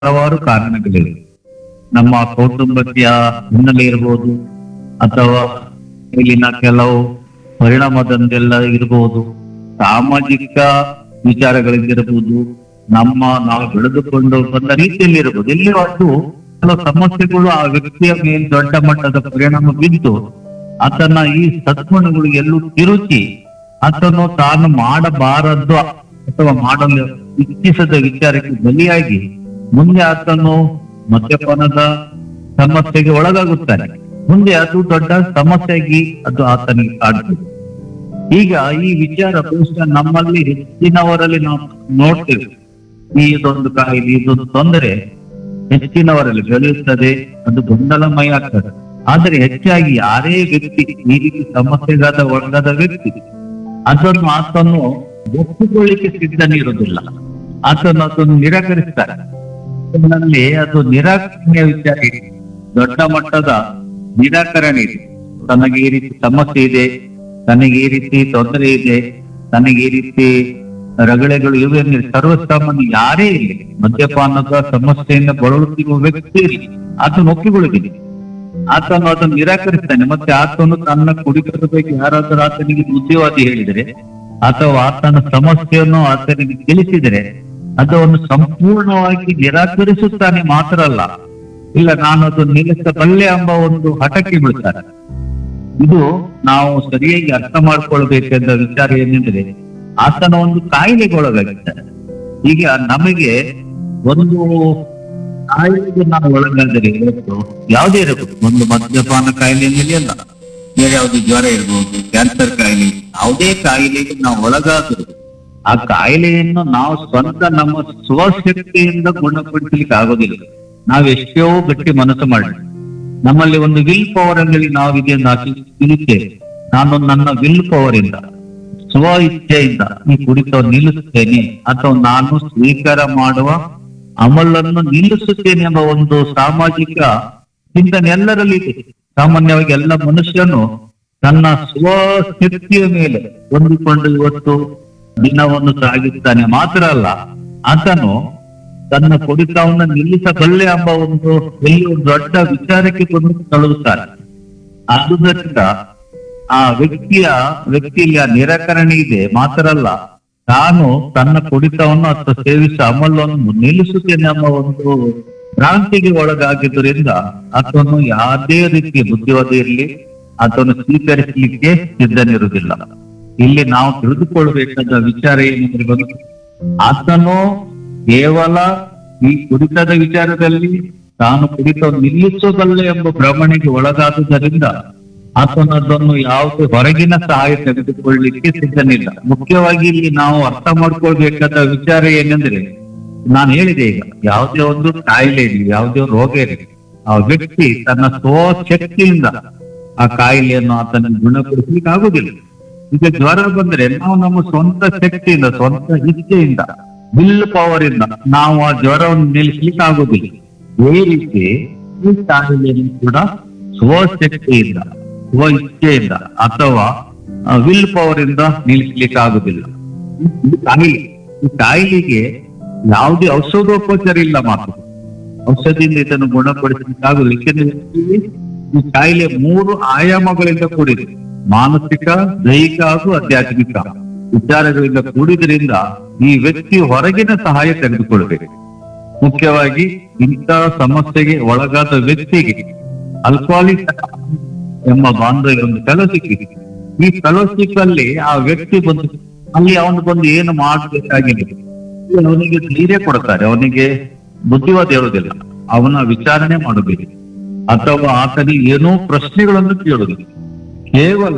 ಹಲವಾರು ಕಾರಣಗಳಿವೆ ನಮ್ಮ ಕೌಟುಂಬಿಕ ಹಿನ್ನೆಲೆ ಇರಬಹುದು ಅಥವಾ ಇಲ್ಲಿನ ಕೆಲವು ಪರಿಣಾಮದಂದೆಲ್ಲ ಇರಬಹುದು ಸಾಮಾಜಿಕ ವಿಚಾರಗಳಿಗಿರಬಹುದು ನಮ್ಮ ನಾವು ಬೆಳೆದುಕೊಂಡು ಬಂದ ರೀತಿಯಲ್ಲಿ ಇರಬಹುದು ಇಲ್ಲಿ ಒಂದು ಕೆಲವು ಸಮಸ್ಯೆಗಳು ಆ ವ್ಯಕ್ತಿಯ ಮೇಲೆ ದೊಡ್ಡ ಮಟ್ಟದ ಪರಿಣಾಮ ಬಿದ್ದು ಆತನ ಈ ಸದ್ಗುಣಗಳು ಎಲ್ಲೂ ತಿರುಚಿ ಆತನು ತಾನು ಮಾಡಬಾರದು ಅಥವಾ ಮಾಡಲು ಇಚ್ಛಿಸದ ವಿಚಾರಕ್ಕೆ ಬಲಿಯಾಗಿ ಮುಂದೆ ಆತನು ಮದ್ಯಪಾನದ ಸಮಸ್ಯೆಗೆ ಒಳಗಾಗುತ್ತಾನೆ ಮುಂದೆ ಅದು ದೊಡ್ಡ ಸಮಸ್ಯೆಯಾಗಿ ಅದು ಆತನಿಗೆ ಕಾಡ್ತದೆ ಈಗ ಈ ವಿಚಾರ ಬಹುಶಃ ನಮ್ಮಲ್ಲಿ ಹೆಚ್ಚಿನವರಲ್ಲಿ ನಾವು ನೋಡ್ತೇವೆ ಈ ಇದೊಂದು ಕಾಯಿಲೆ ಇದೊಂದು ತೊಂದರೆ ಹೆಚ್ಚಿನವರಲ್ಲಿ ಬೆಳೆಯುತ್ತದೆ ಅದು ಗೊಂದಲಮಯ ಆಗ್ತದೆ ಆದರೆ ಹೆಚ್ಚಾಗಿ ಯಾರೇ ವ್ಯಕ್ತಿ ಈ ರೀತಿ ಸಮಸ್ಯೆಗಾದ ಒಳಗಾದ ವ್ಯಕ್ತಿ ಅದನ್ನು ಆತನು ಒಪ್ಪಿಕೊಳ್ಳಿಕ್ಕೆ ಸಿದ್ಧನಿರುವುದಿಲ್ಲ ಆತನು ಅದನ್ನು ನಿರಾಕರಿಸ್ತಾರೆ ನಲ್ಲಿ ಅದು ನಿರಾಕರಣೆಯ ವಿಚಾರ ಇದೆ ದೊಡ್ಡ ಮಟ್ಟದ ನಿರಾಕರಣೆ ಇದೆ ತನಗೆ ಈ ರೀತಿ ಸಮಸ್ಯೆ ಇದೆ ತನಗೆ ಈ ರೀತಿ ತೊಂದರೆ ಇದೆ ತನಗೆ ಈ ರೀತಿ ರಗಳೆಗಳು ಇವೆ ಅಂದ್ರೆ ಸರ್ವಸಾಮಾನ್ಯ ಯಾರೇ ಇರಲಿ ಮದ್ಯಪಾನದ ಸಮಸ್ಯೆಯಿಂದ ಬಳಲುತ್ತಿರುವ ವ್ಯಕ್ತಿ ಇರಲಿ ಆತನು ಒಪ್ಪಿಕೊಳ್ಳುತ್ತಿದೆ ಆತನು ಅದನ್ನು ನಿರಾಕರಿಸ್ತಾನೆ ಮತ್ತೆ ಆತನು ತನ್ನ ಕುಡಿತದ ಬಗ್ಗೆ ಯಾರಾದರೂ ಆತನಿಗೆ ಬುದ್ಧಿವಾದಿ ಹೇಳಿದರೆ ಅಥವಾ ಆತನ ಸಮಸ್ಯೆಯನ್ನು ಆತನಿಗೆ ತಿಳಿಸಿದರೆ ಅದನ್ನು ಸಂಪೂರ್ಣವಾಗಿ ನಿರಾಕರಿಸುತ್ತಾನೆ ಮಾತ್ರ ಅಲ್ಲ ಇಲ್ಲ ನಾನು ಅದು ನಿಲ್ಲಿಸಬಲ್ಲೆ ಎಂಬ ಒಂದು ಹಠಕ್ಕೆ ಬೀಳ್ತಾರೆ ಇದು ನಾವು ಸರಿಯಾಗಿ ಅರ್ಥ ಮಾಡ್ಕೊಳ್ಬೇಕೆಂದ ವಿಚಾರ ಏನೆಂದ್ರೆ ಆತನ ಒಂದು ಕಾಯಿಲೆಗೆ ಒಳಗಾಗಿದ್ದಾರೆ ಈಗ ನಮಗೆ ಒಂದು ಕಾಯಿಲೆಗೆ ನಾವು ಒಳಗಾದರೆ ಇವತ್ತು ಯಾವುದೇ ಇರಬಹುದು ಒಂದು ಮದ್ಯಪಾನ ಕಾಯಿಲೆ ಮೇಲೆ ಅಲ್ಲ ಬೇರೆ ಯಾವ್ದು ಜ್ವರ ಇರಬಹುದು ಕ್ಯಾನ್ಸರ್ ಕಾಯಿಲೆ ಯಾವುದೇ ಕಾಯಿಲೆಗೆ ನಾವು ಒಳಗಾದರೂ ಆ ಕಾಯಿಲೆಯನ್ನು ನಾವು ಸ್ವಂತ ನಮ್ಮ ಸ್ವಶಕ್ತಿಯಿಂದ ಗುಣಪಡಿಸಲಿಕ್ಕೆ ಆಗೋದಿಲ್ಲ ನಾವು ಎಷ್ಟೋ ಗಟ್ಟಿ ಮನಸ್ಸು ಮಾಡಿ ನಮ್ಮಲ್ಲಿ ಒಂದು ವಿಲ್ ಪವರ್ ಅಂಗಡಿ ನಾವು ಇದೆಯನ್ನು ಹಾಕಿ ತಿಳಿತೇವೆ ನಾನು ನನ್ನ ವಿಲ್ ಪವರ್ ಇಂದ ಸ್ವ ಇಚ್ಛೆಯಿಂದ ಈ ಕುಡಿತ ನಿಲ್ಲಿಸುತ್ತೇನೆ ಅಥವಾ ನಾನು ಸ್ವೀಕಾರ ಮಾಡುವ ಅಮಲನ್ನು ನಿಲ್ಲಿಸುತ್ತೇನೆ ಎಂಬ ಒಂದು ಸಾಮಾಜಿಕ ಚಿಂತನೆ ಎಲ್ಲರಲ್ಲಿ ಇದೆ ಸಾಮಾನ್ಯವಾಗಿ ಎಲ್ಲ ಮನುಷ್ಯನು ತನ್ನ ಸ್ವಶಕ್ತಿಯ ಮೇಲೆ ಹೊಂದಿಕೊಂಡು ಇವತ್ತು ದಿನವನ್ನು ಸಾಗಿಸ್ತಾನೆ ಮಾತ್ರ ಅಲ್ಲ ಆತನು ತನ್ನ ಕುಡಿತವನ್ನು ನಿಲ್ಲಿಸಬಲ್ಲೆ ಎಂಬ ಒಂದು ಎಲ್ಲಿ ಒಂದು ದೊಡ್ಡ ವಿಚಾರಕ್ಕೆ ಕೊಂಡು ತಳುತ್ತಾರೆ ಆದುದರಿಂದ ಆ ವ್ಯಕ್ತಿಯ ವ್ಯಕ್ತಿಯಲ್ಲಿ ಆ ನಿರಾಕರಣೆ ಇದೆ ಮಾತ್ರ ಅಲ್ಲ ತಾನು ತನ್ನ ಕುಡಿತವನ್ನು ಅಥವಾ ಸೇವಿಸುವ ಅಮಲವನ್ನು ನಿಲ್ಲಿಸುತ್ತೇನೆ ಎಂಬ ಒಂದು ಭ್ರಾಂತಿಗೆ ಒಳಗಾಗಿದ್ದರಿಂದ ಆತನು ಯಾವುದೇ ರೀತಿಯ ಬುದ್ಧಿವಾದ ಇರಲಿ ಆತನು ಸ್ವೀಕರಿಸಲಿಕ್ಕೆ ಸಿದ್ಧನಿರುವುದಿಲ್ಲ ಇಲ್ಲಿ ನಾವು ತಿಳಿದುಕೊಳ್ಬೇಕಾದ ವಿಚಾರ ಏನೆಂದ್ರೆ ಬಂದು ಆತನು ಕೇವಲ ಈ ಕುಡಿತದ ವಿಚಾರದಲ್ಲಿ ತಾನು ಕುಡಿತ ನಿಲ್ಲಿಸಬಲ್ಲೆ ಎಂಬ ಭ್ರಮಣೆಗೆ ಒಳಗಾದುದರಿಂದ ಆತನು ಅದನ್ನು ಯಾವುದೇ ಹೊರಗಿನ ಸಹಾಯ ತೆಗೆದುಕೊಳ್ಳಲಿಕ್ಕೆ ಸಿದ್ಧನಿಲ್ಲ ಮುಖ್ಯವಾಗಿ ಇಲ್ಲಿ ನಾವು ಅರ್ಥ ಮಾಡ್ಕೊಳ್ಬೇಕಾದ ವಿಚಾರ ಏನೆಂದ್ರೆ ನಾನು ಹೇಳಿದೆ ಈಗ ಯಾವುದೇ ಒಂದು ಕಾಯಿಲೆ ಇರಲಿ ಯಾವುದೇ ರೋಗ ಇರಲಿ ಆ ವ್ಯಕ್ತಿ ತನ್ನ ಸ್ವಶಕ್ತಿಯಿಂದ ಆ ಕಾಯಿಲೆಯನ್ನು ಆತನಿಗೆ ಗುಣಪಡಿಸ್ಲಿಕ್ಕೆ ಆಗುದಿಲ್ಲ ಈಗ ಜ್ವರ ಬಂದ್ರೆ ನಾವು ನಮ್ಮ ಸ್ವಂತ ಶಕ್ತಿಯಿಂದ ಸ್ವಂತ ಇಚ್ಛೆಯಿಂದ ವಿಲ್ ಪವರ್ ಇಂದ ನಾವು ಆ ಜ್ವರವನ್ನು ನಿಲ್ಲಿಸ್ಲಿಕ್ಕೆ ಆಗುದಿಲ್ಲ ಈ ರೀತಿ ಈ ಕಾಯಿಲೆಯನ್ನು ಕೂಡ ಸ್ವಶಕ್ತಿಯಿಂದ ಸ್ವ ಇಚ್ಛೆಯಿಂದ ಅಥವಾ ವಿಲ್ ಪವರ್ ಇಂದ ನಿಲ್ಲಿಸ್ಲಿಕ್ಕೆ ಆಗುದಿಲ್ಲ ಈ ಕಾಯಿಲೆ ಈ ಕಾಯಿಲೆಗೆ ಯಾವುದೇ ಔಷಧೋಪಚಾರ ಇಲ್ಲ ಮಾತ್ರ ಔಷಧಿಯಿಂದ ಇದನ್ನು ಗುಣಪಡಿಸಲಿಕ್ಕೆ ಆಗುದಿಲ್ಲ ಏಕೆಂದ್ರೆ ಈ ಕಾಯಿಲೆ ಮೂರು ಆಯಾಮಗಳಿಂದ ಕೂಡಿದೆ ಮಾನಸಿಕ ದೈಹಿಕ ಹಾಗೂ ಆಧ್ಯಾತ್ಮಿಕ ವಿಚಾರಗಳಿಂದ ಕೂಡಿದ್ರಿಂದ ಈ ವ್ಯಕ್ತಿ ಹೊರಗಿನ ಸಹಾಯ ತೆಗೆದುಕೊಳ್ಬೇಕು ಮುಖ್ಯವಾಗಿ ಇಂಥ ಸಮಸ್ಯೆಗೆ ಒಳಗಾದ ವ್ಯಕ್ತಿಗೆ ಅಲ್ಕೋಹಾಲಿಕ್ ಎಂಬ ಬಾಂಧವ್ಯ ಒಂದು ಫೆಲೋಶಿಪ್ ಇದೆ ಈ ಫೆಲೋಶಿಪ್ ಅಲ್ಲಿ ಆ ವ್ಯಕ್ತಿ ಬಂದು ಅಲ್ಲಿ ಅವನು ಬಂದು ಏನು ಮಾಡಬೇಕಾಗಿದೆ ಅವನಿಗೆ ಧೈರ್ಯ ಕೊಡ್ತಾರೆ ಅವನಿಗೆ ಬುದ್ಧಿವಾದ ಹೇಳುವುದಿಲ್ಲ ಅವನ ವಿಚಾರಣೆ ಮಾಡುವುದಿಲ್ಲ ಅಥವಾ ಆತನಿಗೆ ಏನೋ ಪ್ರಶ್ನೆಗಳನ್ನು ಕೇಳುವುದಿಲ್ಲ ಕೇವಲ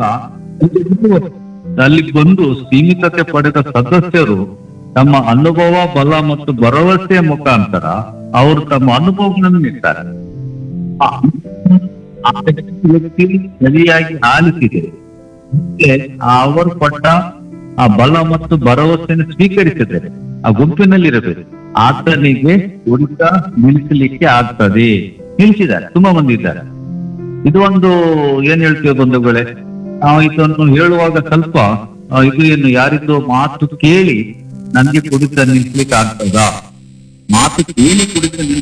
ಅಲ್ಲಿ ಬಂದು ಸೀಮಿತತೆ ಪಡೆದ ಸದಸ್ಯರು ತಮ್ಮ ಅನುಭವ ಬಲ ಮತ್ತು ಭರವಸೆಯ ಮುಖಾಂತರ ಅವರು ತಮ್ಮ ಅನುಭವಗಳನ್ನು ನೀಡ್ತಾರೆ ಆ ಆ ವ್ಯಕ್ತಿ ಸರಿಯಾಗಿ ಆಲಿಸಿದೆ ಮತ್ತೆ ಅವರು ಪಟ್ಟ ಆ ಬಲ ಮತ್ತು ಭರವಸೆಯನ್ನು ಸ್ವೀಕರಿಸಿದರೆ ಆ ಗುಂಪಿನಲ್ಲಿ ಇರಬೇಕು ಆತನಿಗೆ ಕುಡಿತ ನಿಲ್ಲಿಸಲಿಕ್ಕೆ ಆಗ್ತದೆ ನಿಲ್ಲಿಸಿದ್ದಾರೆ ತುಂಬಾ ಮಂದಿ ಇದ್ದಾರೆ ಇದು ಒಂದು ಏನ್ ಹೇಳ್ತೀವಿ ಬಂಧುಗಳೇ ನಾವು ಇದನ್ನು ಹೇಳುವಾಗ ಸ್ವಲ್ಪ ಆ, ಇದು ಏನು ಯಾರಿದ್ದು ಮಾತು ಕೇಳಿ ನನ್ಗೆ ಕುಡಿತ ನಿಲ್ಲಿಸ್ಲಿಕ್ಕೆ ಆಗ್ತದಾ ಮಾತು ಕೇಳಿ ಕುಡಿದ್ರೆ